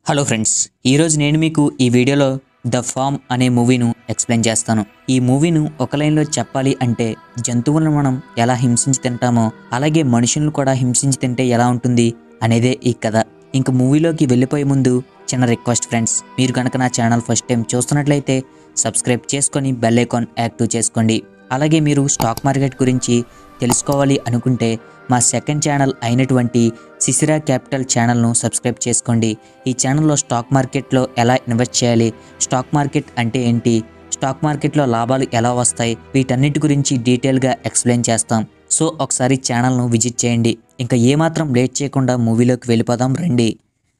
hello friends ఈరోజు నేను మీకు ఈ వీడియోలో ద ఫామ్ అనే మూవీను ఎక్స్ప్లెయిన్ చేస్తాను ఈ మూవీను ఒక లైన్లో చెప్పాలి అంటే జంతువులను మనం ఎలా హింసించి తింటామో అలాగే మనుషులను కూడా హింసించి తింటే ఎలా ఉంటుంది అనేదే ఈ కథ ఇంక మూవీలోకి వెళ్ళిపోయే ముందు చిన్న రిక్వెస్ట్ ఫ్రెండ్స్ మీరు కనుక నా ఛానల్ ఫస్ట్ టైం చూస్తున్నట్లయితే సబ్స్క్రైబ్ చేసుకొని బెల్ ఐకాన్ యాక్టివ్ చేసుకోండి అలాగే మీరు స్టాక్ మార్కెట్ గురించి తెలుసుకోవాలి అనుకుంటే మా సెకండ్ ఛానల్ అయినటువంటి సిసిరా క్యాపిటల్ ఛానల్ను సబ్స్క్రైబ్ చేసుకోండి ఈ ఛానల్లో స్టాక్ మార్కెట్లో ఎలా ఇన్వెస్ట్ చేయాలి స్టాక్ మార్కెట్ అంటే ఏంటి స్టాక్ మార్కెట్లో లాభాలు ఎలా వస్తాయి వీటన్నిటి గురించి డీటెయిల్గా ఎక్స్ప్లెయిన్ చేస్తాం సో ఒకసారి ఛానల్ను విజిట్ చేయండి ఇంకా ఏమాత్రం లేట్ చేయకుండా మూవీలోకి వెళ్ళిపోదాం రండి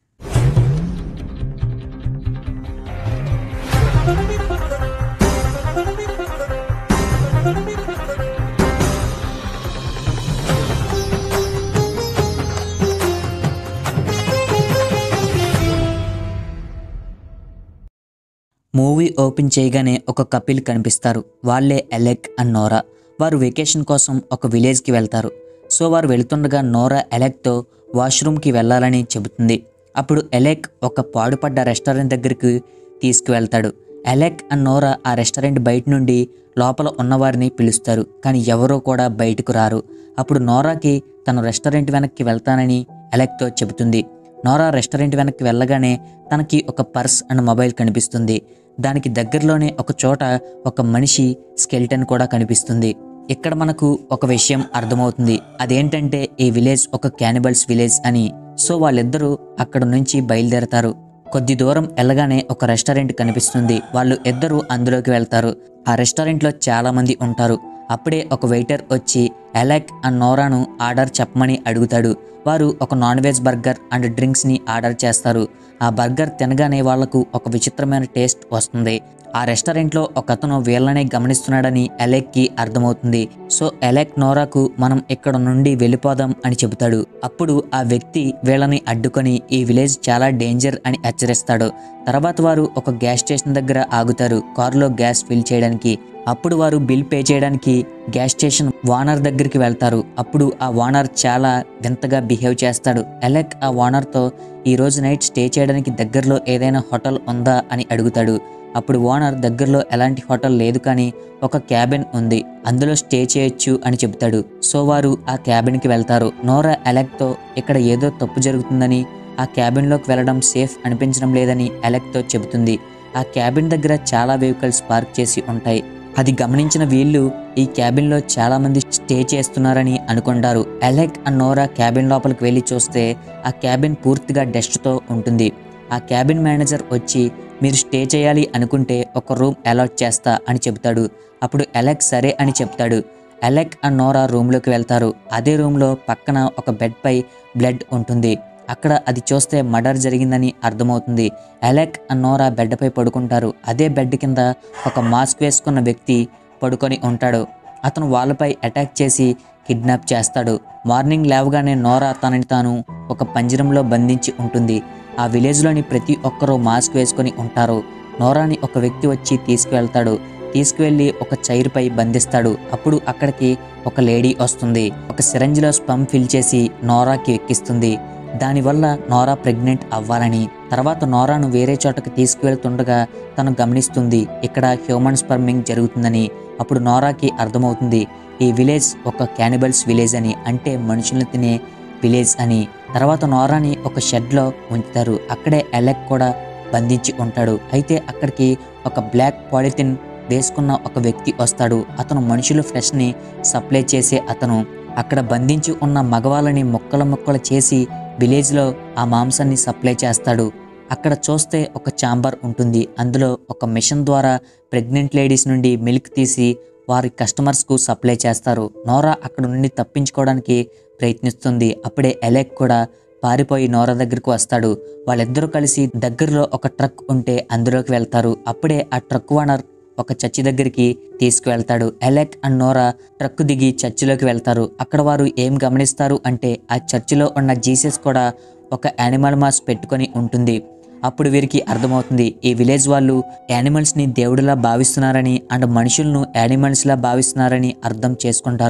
మూవీ ఓపెన్ చేయగానే ఒక కపిల్ కనిపిస్తారు వాళ్ళే ఎలెక్ అండ్ నోరా వారు వెకేషన్ కోసం ఒక విలేజ్కి వెళ్తారు సో వారు వెళ్తుండగా నోరా ఎలెక్తో వాష్రూమ్కి వెళ్ళాలని చెబుతుంది అప్పుడు ఎలెక్ ఒక పాడుపడ్డ రెస్టారెంట్ దగ్గరికి తీసుకువెళ్తాడు ఎలెక్ అండ్ నోరా ఆ రెస్టారెంట్ బయట నుండి లోపల ఉన్నవారిని పిలుస్తారు కానీ ఎవరూ కూడా బయటకు రారు అప్పుడు నోరాకి తను రెస్టారెంట్ వెనక్కి వెళ్తానని ఎలెక్తో చెబుతుంది నోరా రెస్టారెంట్ వెనక్కి వెళ్ళగానే తనకి ఒక పర్స్ అండ్ మొబైల్ కనిపిస్తుంది దానికి దగ్గరలోనే ఒక చోట ఒక మనిషి స్కెల్టన్ కూడా కనిపిస్తుంది ఇక్కడ మనకు ఒక విషయం అర్థమవుతుంది అదేంటంటే ఈ విలేజ్ ఒక క్యానిబల్స్ విలేజ్ అని సో వాళ్ళిద్దరూ అక్కడ నుంచి బయలుదేరతారు కొద్ది దూరం వెళ్ళగానే ఒక రెస్టారెంట్ కనిపిస్తుంది వాళ్ళు ఇద్దరు అందులోకి వెళ్తారు ఆ రెస్టారెంట్లో చాలా మంది ఉంటారు అప్పుడే ఒక వెయిటర్ వచ్చి ఎలెక్ అండ్ నోరాను ఆర్డర్ చెప్పమని అడుగుతాడు వారు ఒక నాన్ వెజ్ బర్గర్ అండ్ డ్రింక్స్ని ఆర్డర్ చేస్తారు ఆ బర్గర్ తినగానే వాళ్లకు ఒక విచిత్రమైన టేస్ట్ వస్తుంది ఆ రెస్టారెంట్లో ఒక అతను వీళ్ళనే గమనిస్తున్నాడని ఎలెక్కి అర్థమవుతుంది సో ఎలెక్ నోరాకు మనం ఇక్కడ నుండి వెళ్ళిపోదాం అని చెబుతాడు అప్పుడు ఆ వ్యక్తి వీళ్ళని అడ్డుకొని ఈ విలేజ్ చాలా డేంజర్ అని హెచ్చరిస్తాడు తర్వాత వారు ఒక గ్యాస్ స్టేషన్ దగ్గర ఆగుతారు కారులో గ్యాస్ ఫిల్ చేయడానికి అప్పుడు వారు బిల్ పే చేయడానికి గ్యాస్ స్టేషన్ వానర్ దగ్గరికి వెళ్తారు అప్పుడు ఆ వానర్ చాలా వింతగా బిహేవ్ చేస్తాడు ఎలెక్ ఆ వానర్తో ఈ రోజు నైట్ స్టే చేయడానికి దగ్గరలో ఏదైనా హోటల్ ఉందా అని అడుగుతాడు అప్పుడు ఓనర్ దగ్గరలో ఎలాంటి హోటల్ లేదు కానీ ఒక క్యాబిన్ ఉంది అందులో స్టే చేయొచ్చు అని చెబుతాడు సో వారు ఆ క్యాబిన్కి వెళ్తారు నోరా ఎలెక్తో ఇక్కడ ఏదో తప్పు జరుగుతుందని ఆ క్యాబిన్లోకి వెళ్ళడం సేఫ్ అనిపించడం లేదని ఎలెక్తో చెబుతుంది ఆ క్యాబిన్ దగ్గర చాలా వెహికల్స్ పార్క్ చేసి ఉంటాయి అది గమనించిన వీళ్ళు ఈ క్యాబిన్లో చాలా మంది స్టే చేస్తున్నారని అనుకుంటారు ఎలెక్ అండ్ నోరా క్యాబిన్ లోపలికి వెళ్ళి చూస్తే ఆ క్యాబిన్ పూర్తిగా డస్ట్తో ఉంటుంది ఆ క్యాబిన్ మేనేజర్ వచ్చి మీరు స్టే చేయాలి అనుకుంటే ఒక రూమ్ అలాట్ చేస్తా అని చెబుతాడు అప్పుడు ఎలెక్ సరే అని చెప్తాడు ఎలెక్ అండ్ నోరా రూమ్లోకి వెళ్తారు అదే రూమ్లో పక్కన ఒక బెడ్పై బ్లడ్ ఉంటుంది అక్కడ అది చూస్తే మర్డర్ జరిగిందని అర్థమవుతుంది ఎలెక్ అండ్ నోరా బెడ్పై పడుకుంటారు అదే బెడ్ కింద ఒక మాస్క్ వేసుకున్న వ్యక్తి పడుకొని ఉంటాడు అతను వాళ్ళపై అటాక్ చేసి కిడ్నాప్ చేస్తాడు మార్నింగ్ లేవగానే నోరా తనని తాను ఒక పంజరంలో బంధించి ఉంటుంది ఆ విలేజ్లోని ప్రతి ఒక్కరూ మాస్క్ వేసుకొని ఉంటారు నోరాని ఒక వ్యక్తి వచ్చి తీసుకువెళ్తాడు తీసుకువెళ్ళి ఒక చైర్పై బంధిస్తాడు అప్పుడు అక్కడికి ఒక లేడీ వస్తుంది ఒక సిరంజిలో స్పమ్ ఫిల్ చేసి నోరాకి ఎక్కిస్తుంది దానివల్ల నోరా ప్రెగ్నెంట్ అవ్వాలని తర్వాత నోరాను వేరే చోటకి తీసుకువెళ్తుండగా తను గమనిస్తుంది ఇక్కడ హ్యూమన్ స్పర్మింగ్ జరుగుతుందని అప్పుడు నోరాకి అర్థమవుతుంది ఈ విలేజ్ ఒక క్యానిబల్స్ విలేజ్ అని అంటే మనుషుల్ని తినే విలేజ్ అని తర్వాత నోరాని ఒక షెడ్లో ఉంచుతారు అక్కడే ఎలెక్ కూడా బంధించి ఉంటాడు అయితే అక్కడికి ఒక బ్లాక్ పాలిథిన్ వేసుకున్న ఒక వ్యక్తి వస్తాడు అతను మనుషుల ఫ్రెష్ని సప్లై చేసే అతను అక్కడ బంధించి ఉన్న మగవాళ్ళని మొక్కల మొక్కలు చేసి విలేజ్లో ఆ మాంసాన్ని సప్లై చేస్తాడు అక్కడ చూస్తే ఒక చాంబర్ ఉంటుంది అందులో ఒక మిషన్ ద్వారా ప్రెగ్నెంట్ లేడీస్ నుండి మిల్క్ తీసి వారి కస్టమర్స్కు సప్లై చేస్తారు నోరా అక్కడ నుండి తప్పించుకోవడానికి ప్రయత్నిస్తుంది అప్పుడే ఎలెక్ కూడా పారిపోయి నోరా దగ్గరకు వస్తాడు వాళ్ళిద్దరూ కలిసి దగ్గరలో ఒక ట్రక్ ఉంటే అందులోకి వెళ్తారు అప్పుడే ఆ ట్రక్ ఓనర్ ఒక చర్చి దగ్గరికి తీసుకువెళ్తాడు ఎలెక్ అండ్ నోరా ట్రక్ దిగి చర్చిలోకి వెళ్తారు అక్కడ వారు ఏం గమనిస్తారు అంటే ఆ చర్చిలో ఉన్న జీసస్ కూడా ఒక యానిమల్ మాస్ పెట్టుకొని ఉంటుంది అప్పుడు వీరికి అర్థమవుతుంది ఈ విలేజ్ వాళ్ళు యానిమల్స్ ని దేవుడిలా భావిస్తున్నారని అండ్ మనుషులను యానిమల్స్ లా భావిస్తున్నారని అర్థం చేసుకుంటారు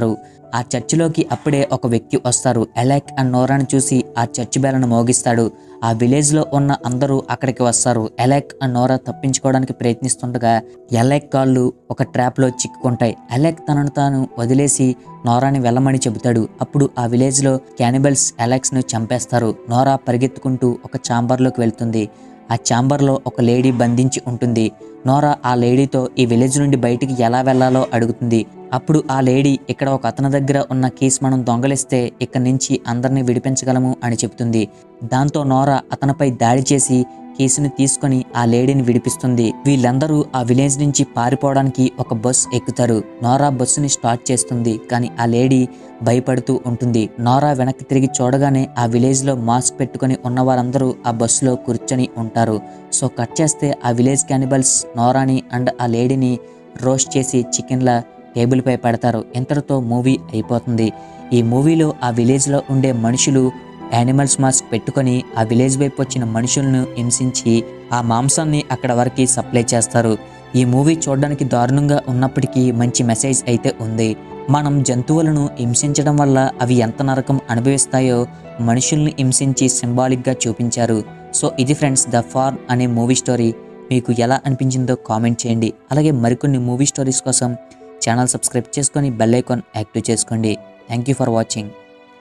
ఆ చర్చిలోకి అప్పుడే ఒక వ్యక్తి వస్తారు ఎలాక్ అండ్ నోరాని చూసి ఆ చర్చి బేలను మోగిస్తాడు ఆ విలేజ్లో ఉన్న అందరూ అక్కడికి వస్తారు ఎలాక్ అండ్ నోరా తప్పించుకోవడానికి ప్రయత్నిస్తుండగా ఎలాక్ కాళ్ళు ఒక ట్రాప్లో చిక్కుకుంటాయి ఎలాక్ తనను తాను వదిలేసి నోరాని వెళ్ళమని చెబుతాడు అప్పుడు ఆ విలేజ్లో క్యానిబల్స్ ఎలాక్స్ను చంపేస్తారు నోరా పరిగెత్తుకుంటూ ఒక ఛాంబర్లోకి వెళ్తుంది ఆ ఛాంబర్లో ఒక లేడీ బంధించి ఉంటుంది నోరా ఆ లేడీతో ఈ విలేజ్ నుండి బయటికి ఎలా వెళ్లాలో అడుగుతుంది అప్పుడు ఆ లేడీ ఇక్కడ ఒక అతని దగ్గర ఉన్న కీస్ మనం దొంగలిస్తే ఇక్కడి నుంచి అందరినీ విడిపించగలము అని చెప్తుంది దాంతో నోరా అతనిపై దాడి చేసి కీసుని తీసుకొని ఆ లేడీని విడిపిస్తుంది వీళ్ళందరూ ఆ విలేజ్ నుంచి పారిపోవడానికి ఒక బస్ ఎక్కుతారు నోరా బస్సుని స్టార్ట్ చేస్తుంది కానీ ఆ లేడీ భయపడుతూ ఉంటుంది నోరా వెనక్కి తిరిగి చూడగానే ఆ విలేజ్ లో మాస్క్ పెట్టుకొని ఉన్న వారందరూ ఆ బస్సులో కూర్చొని ఉంటారు సో కట్ చేస్తే ఆ విలేజ్ క్యానిబల్స్ నోరాని అండ్ ఆ లేడీని రోస్ట్ చేసి చికెన్ల టేబుల్ పై పెడతారు ఇంతటితో మూవీ అయిపోతుంది ఈ మూవీలో ఆ విలేజ్ లో ఉండే మనుషులు యానిమల్స్ మాస్క్ పెట్టుకొని ఆ విలేజ్ వైపు వచ్చిన మనుషులను హింసించి ఆ మాంసాన్ని అక్కడ వరకు సప్లై చేస్తారు ఈ మూవీ చూడడానికి దారుణంగా ఉన్నప్పటికీ మంచి మెసేజ్ అయితే ఉంది మనం జంతువులను హింసించడం వల్ల అవి ఎంత నరకం అనుభవిస్తాయో మనుషుల్ని హింసించి సింబాలిక్గా చూపించారు సో ఇది ఫ్రెండ్స్ ద ఫార్మ్ అనే మూవీ స్టోరీ మీకు ఎలా అనిపించిందో కామెంట్ చేయండి అలాగే మరికొన్ని మూవీ స్టోరీస్ కోసం ఛానల్ సబ్స్క్రైబ్ చేసుకొని బెల్ ఐకాన్ యాక్టివ్ చేసుకోండి thank you for watching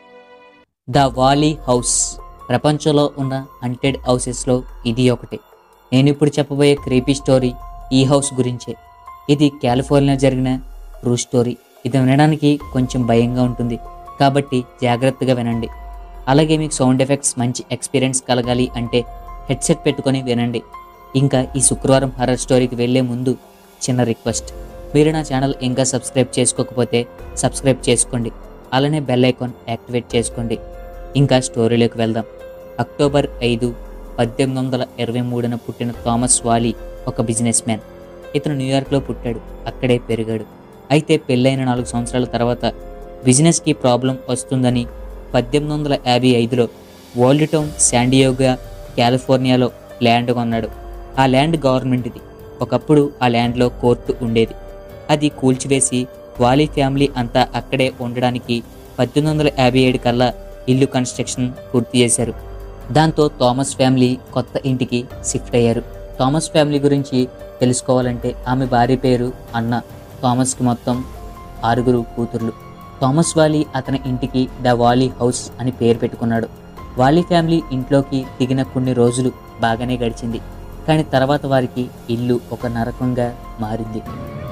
the Whaley House ప్రపంచంలో ఉన్న హంటెడ్ హౌసెస్లో ఇది ఒకటి నేను ఇప్పుడు చెప్పబోయే క్రీపీ స్టోరీ ఈ హౌస్ గురించే ఇది కాలిఫోర్నియా జరిగిన ట్రూ స్టోరీ ఇది వినడానికి కొంచెం భయంగా ఉంటుంది కాబట్టి జాగ్రత్తగా వినండి అలాగే మీకు సౌండ్ ఎఫెక్ట్స్ మంచి ఎక్స్పీరియన్స్ కలగాలి అంటే హెడ్సెట్ పెట్టుకొని వినండి ఇంకా ఈ శుక్రవారం హర్రర్ స్టోరీకి వెళ్ళే ముందు చిన్న రిక్వెస్ట్ మీరు నా ఛానల్ ఇంకా సబ్స్క్రైబ్ చేసుకోకపోతే సబ్స్క్రైబ్ చేసుకోండి అలానే బెల్ ఐకాన్ యాక్టివేట్ చేసుకోండి ఇంకా స్టోరీలోకి వెళ్దాం అక్టోబర్ ఐదు పద్దెనిమిది వందల ఇరవై మూడున పుట్టిన థామస్ వాలీ ఒక బిజినెస్ మ్యాన్ ఇతను న్యూయార్క్లో పుట్టాడు అక్కడే పెరిగాడు అయితే పెళ్ళైన నాలుగు సంవత్సరాల తర్వాత బిజినెస్కి ప్రాబ్లం వస్తుందని పద్దెనిమిది వందల యాభై ఐదులో ఓల్డ్ టౌన్ శాండియోగా కాలిఫోర్నియాలో ల్యాండ్ కొన్నాడు ఆ ల్యాండ్ గవర్నమెంట్ది ఒకప్పుడు ఆ ల్యాండ్లో కోర్టు ఉండేది అది కూల్చివేసి వాలీ ఫ్యామిలీ అంతా అక్కడే ఉండడానికి పద్దెనిమిది వందల యాభై ఏడు కల్లా ఇల్లు కన్స్ట్రక్షన్ పూర్తి చేశారు దాంతో థామస్ ఫ్యామిలీ కొత్త ఇంటికి షిఫ్ట్ అయ్యారు థామస్ ఫ్యామిలీ గురించి తెలుసుకోవాలంటే ఆమె భార్య పేరు అన్న థామస్కి మొత్తం ఆరుగురు కూతుర్లు థామస్ వాలీ అతని ఇంటికి ద వాలీ హౌస్ అని పేరు పెట్టుకున్నాడు వాలీ ఫ్యామిలీ ఇంట్లోకి దిగిన కొన్ని రోజులు బాగానే గడిచింది కానీ తర్వాత వారికి ఇల్లు ఒక నరకంగా మారింది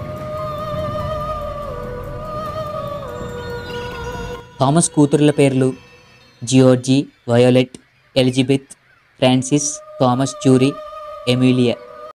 థామస్ కూతురుల పేర్లు Georgie Violet Elizabeth Francis Thomas జూరీ ఎమిలియా